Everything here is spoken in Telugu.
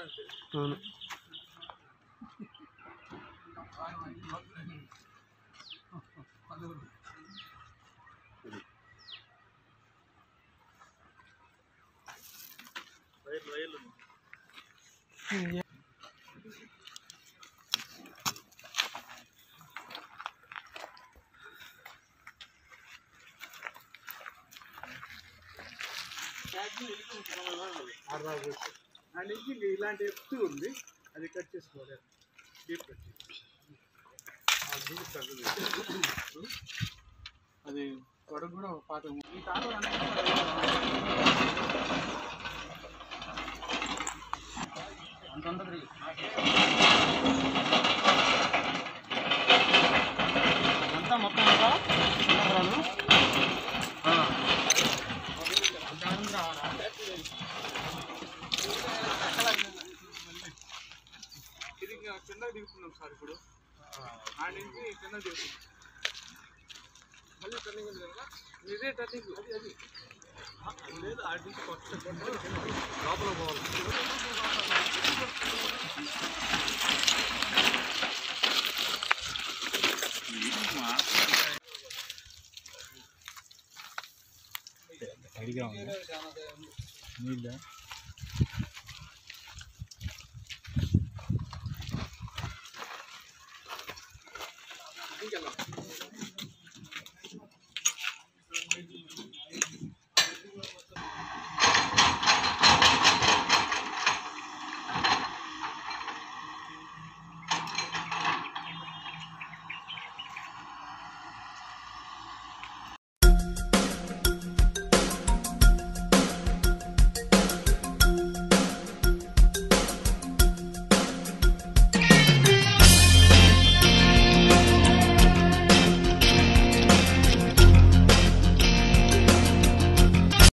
అవును అండ్ ఇంక ఇలాంటి ఎత్తు ఉంది అది కట్ చేసుకోవాలి డీప్ కట్ అది గొడవ కూడా ఒక పాత ఉంది. ఈ తాడు అంత ఉంటుంది అంతా మొత్తం అంతా ఉన్నంతరాలు. ఆ. అంత ఉంది రావాలా? ఇది ఇంకా కింద దిగుతున్నాం సార్ ఇప్పుడు ఆ నుంచి కింద దిగుతున్నాం మళ్ళీ టర్నింగ్ ఉంది కదా ఇదే టర్నింగ్ అది అది ఆ, అది లేదు ఆడి నుంచి కొత్త లోపల పోవాలి అడిగా ఉంది నీళ్ళ